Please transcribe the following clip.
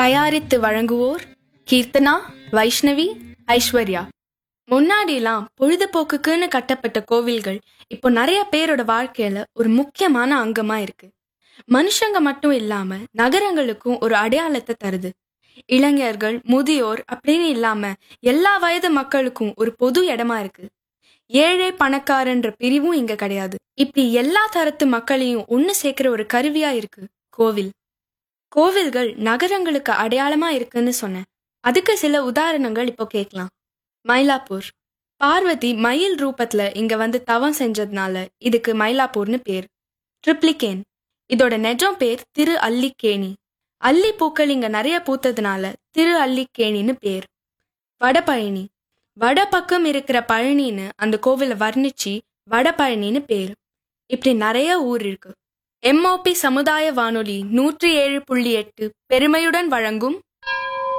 தயாரித்து வழங்குவோர் கீர்த்தனா வைஷ்ணவி ஐஸ்வர்யா முன்னாடிலாம் பொழுதுபோக்குக்குன்னு கட்டப்பட்ட கோவில்கள் இப்போ நிறைய பேரோட வாழ்க்கையில ஒரு முக்கியமான அங்கமா இருக்கு மனுஷங்க மட்டும் இல்லாம நகரங்களுக்கும் ஒரு அடையாளத்தை தருது இளைஞர்கள் முதியோர் அப்படின்னு இல்லாம எல்லா வயது மக்களுக்கும் ஒரு பொது இடமா இருக்கு ஏழை பணக்காரன்ற பிரிவும் இங்க கிடையாது இப்படி எல்லா தரத்து மக்களையும் ஒன்னு சேர்க்கிற ஒரு கருவியா இருக்கு கோவில் கோவில்கள் நகரங்களுக்கு அடையாளமா இருக்குன்னு சொன்னேன் அதுக்கு சில உதாரணங்கள் இப்போ கேட்கலாம் மயிலாப்பூர் பார்வதி மயில் ரூபத்துல இங்க வந்து தவம் செஞ்சதுனால இதுக்கு மயிலாப்பூர்னு பேர் ட்ரிப்ளிகேன் இதோட நெஜம் பேர் திரு அல்லிக்கேணி அல்லி பூக்கள் இங்க நிறைய பூத்ததுனால திரு அல்லிக்கேணின்னு பேர் வடபழனி வட பக்கம் இருக்கிற பழனின்னு அந்த கோவிலை வர்ணிச்சு வடபழனின்னு பேர் இப்படி நிறைய ஊர் இருக்கு எம்ஓபி சமுதாய வானொலி நூற்றி ஏழு புள்ளி எட்டு பெருமையுடன் வழங்கும்